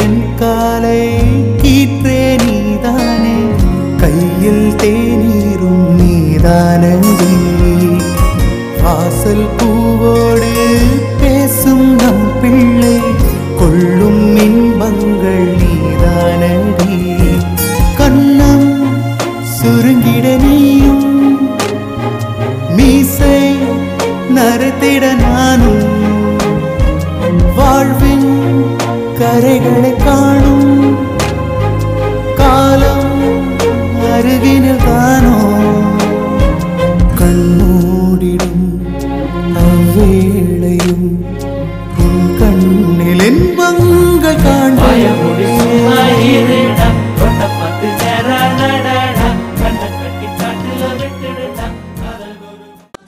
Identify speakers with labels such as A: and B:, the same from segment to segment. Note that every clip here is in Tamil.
A: என் காலை கீற்றே நீதானே கையில் தேநீரும் நீதானடி வாசல் பூவோடு பேசும் நம் பிள்ளை கொள்ளும் இன்பங்கள் நீதானடி கண்ணம் சுருங்கிட நீயும் மீசை நரத்திட நானும் வாழ்வின் கரைகளை காணும் காலம் அருகினில் தானோ கண்ணூடிடும் அவ்வேளையும் உன் கண்ணில் இன்பங்கள்
B: பயமுடி சும்மா
A: காண்பேன்
B: இருடா கொண்ட பத்து நேரா நடடா கண்ண கட்டி காட்டுல விட்டுடுடா காதல் குரு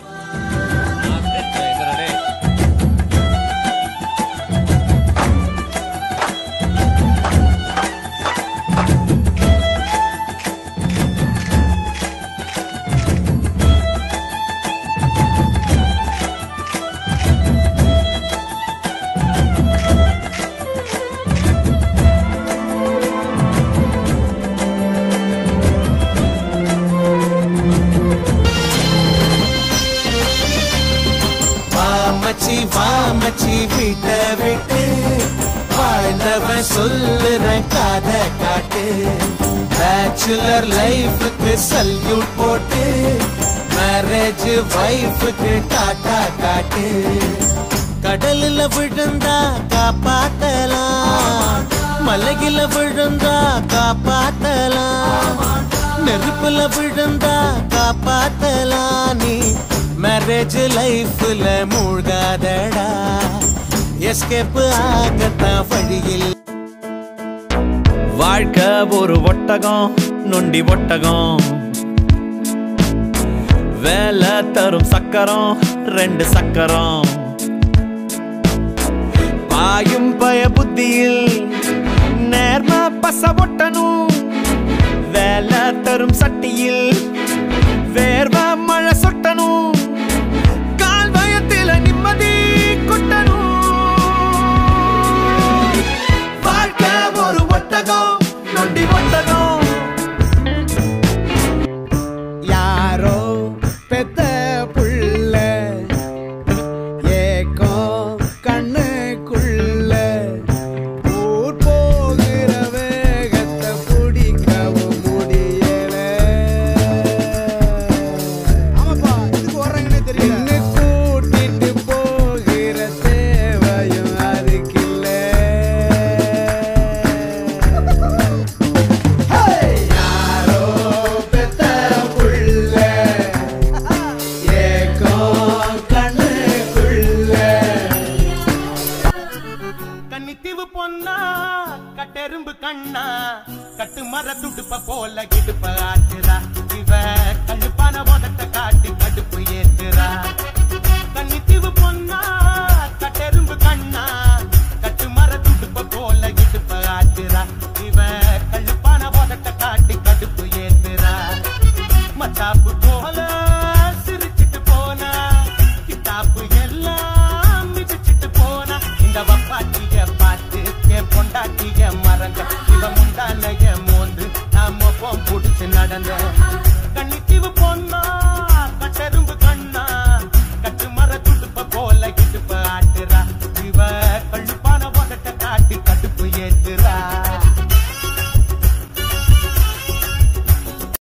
C: வாமச்சி வாமச்சி விட்ட விட்டு வாழ்ந்தவன் சொல்லுற கத காட்டு பேச்சுலர் லைஃபுக்கு சல்யூட் போட்டு மேரேஜ் வைஃபுக்கு டாட்டா காட்டு கடலில் விழுந்தா காப்பாத்தலாம் மலையில விழுந்தா காப்பாத்தலாம் நெருப்புல விழுந்தா காப்பாத்தலாம் நீ மேரேஜ் லைஃப்ல மூழ்காதடா எஸ்கேப் ஆகத்தான் வழியில்
D: வாழ்க்கை ஒரு ஒட்டகம் நொண்டி ஒட்டகம் வேலை தரும் சக்கரம் ரெண்டு சக்கரம் பாயும் பய புத்தியில் நேர்ம பச ஒட்டணும் வேலை தரும் சட்டியில் வேர்வ மழை சொட்டணும் கால் பயத்தில நிம்மதி கொட்டணும் வாழ்க்கை ஒரு ஒட்டகம் நொண்டி ஒட்டகம்
E: யாரோ பெத்த புள்ள ஏக்கம் கண்ணுக்குள்ள ஊர் போகிற வேகத்தை பிடிக்கவும் முடியல ஆமாப்பா இதுக்கு வர்றாங்கன்னே தெரியல கூட்டிட்டு போகிற தேவையும் அதுக்கில்ல யாரோ பெத்த புள்ள ஏக்கம் கண்ணுக்குள்ள
F: கன்னித்தீவு பொன்னா கட்டெரும்பு கண்ணா கட்டு மர துடுப்ப போல கிடுப்ப ஆட்டுறா இவ கண்ணுப்பான உதட்ட காட்டி கடுப்பு ஏத்துறா கன்னித்தீவு பொன்னா